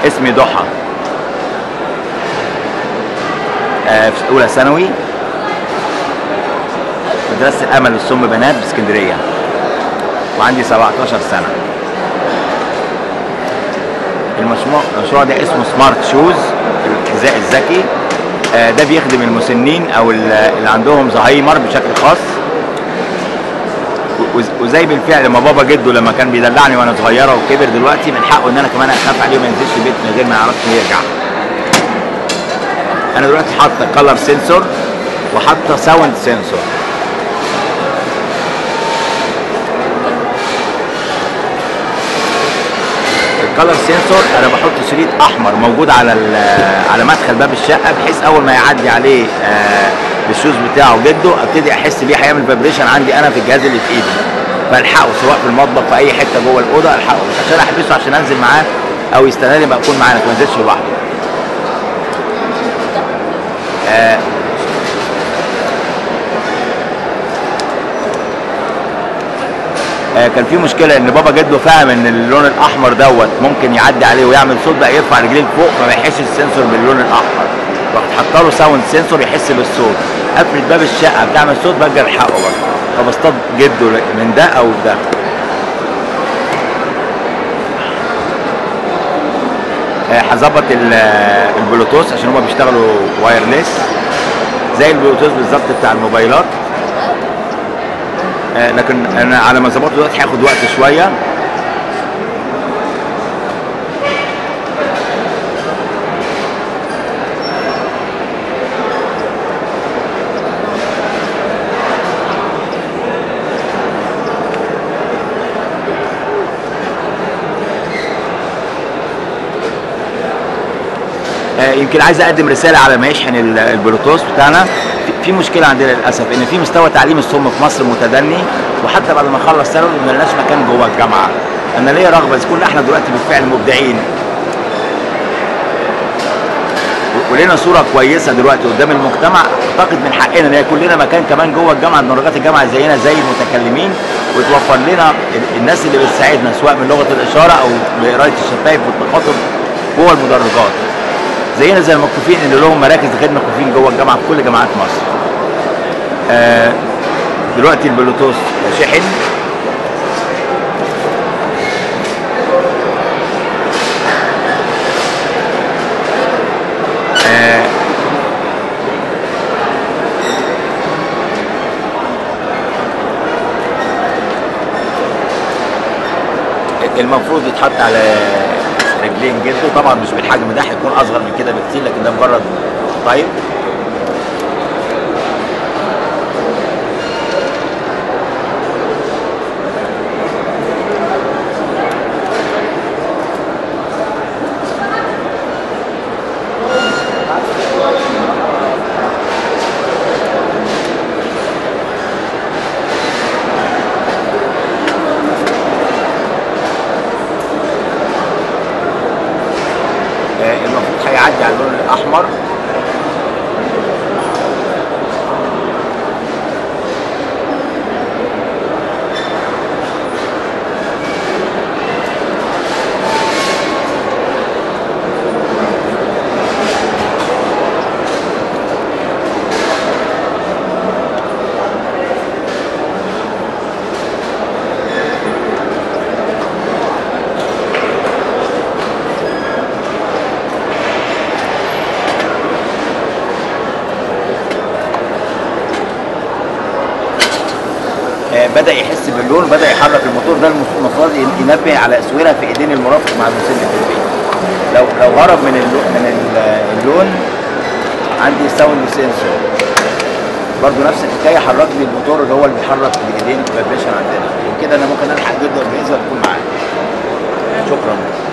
اسمي ضحى آه، في اولى ثانوي في مدرسه الامل للصم بنات باسكندريه وعندي 17 سنه المشروع المشروع ده اسمه سمارت شوز الحذاء الذكي آه، ده بيخدم المسنين او ال- اللي عندهم زهايمر بشكل خاص وز- وزي بالفعل ما بابا جده لما كان بيدلعني وانا صغيره وكبر دلوقتي من حقه ان انا كمان اخاف عليه وما ينزلش البيت من غير ما يعرفش يرجع انا دلوقتي حاطه كلر سنسور وحاطه ساوند سنسور الكلر سنسور انا بحط شريط احمر موجود على ال- على مدخل باب الشقه بحيث اول ما يعدي عليه آه، بالشوز بتاعه جده ابتدي احس بيه هيعمل فيبريشن عندي انا في الجهاز اللي في ايدي فالحقه سواء في المطبخ في اي حته جوه الاوضه الحقه مش عشان احبسه عشان انزل معاه او يستناني بقى اكون معاه ما انزلش لوحده آه، آه، كان في مشكله ان بابا جده فاهم ان اللون الاحمر دوت ممكن يعدي عليه ويعمل صوت بقى يرفع رجليه لفوق فما يحسش السنسور باللون الاحمر رحت حاطه له ساوند سنسور يحس بالصوت قفلت باب الشقه بتعمل صوت باجي الحقه برضه فبصطاد جده من ده او ده آه، هظبط ال- البلوتوث عشان هما بيشتغلوا وايرلس زي البلوتوث بالظبط بتاع الموبايلات آه، لكن انا على ما ظبطه دلوقتي هياخد وقت شويه آه، يمكن عايز اقدم رساله على ما يشحن ال- البلوتوث بتاعنا في- في مشكله عندنا للاسف ان في مستوى تعليم الصم في مصر متدني وحتى بعد ما اخلص ثانوي ما لناش مكان جوه الجامعه انا ليا رغبه اذا كنا احنا دلوقتي بالفعل مبدعين و- ولنا صوره كويسه دلوقتي قدام المجتمع اعتقد من حقنا ان يكون لنا مكان كمان جوه الجامعه درجات الجامعه زينا زي المتكلمين وتوفر لنا ال- الناس اللي بتساعدنا سواء من لغه الاشاره او بقرايه الشفايف والتخاطب جوه المدرجات زينا زي المكفوفين اللي لهم مراكز خدمه مكفوفين جوه الجامعه في كل جامعات مصر. آه دلوقتي البلوتوث شحن آه المفروض يتحط على رجلين جده طبعا مش بالحجم ده هيكون اصغر من كده بكتير لكن ده مجرد طيب آه، المفروض هيعدي على اللون الاحمر آه، بدا يحس باللون بدا يحرك الموتور ده المفروض ينبه على اسوره في ايدين المرافق مع المسن في البيت لو لو هرب من اللون من ال- اللون عندي ساوند سنسور برضه نفس الحكايه حرك لي الموتور اللي هو اللي بيحرك بايدين الفايبريشن عندنا وكده انا ممكن الحق جدا باذن يكون معاه شكرا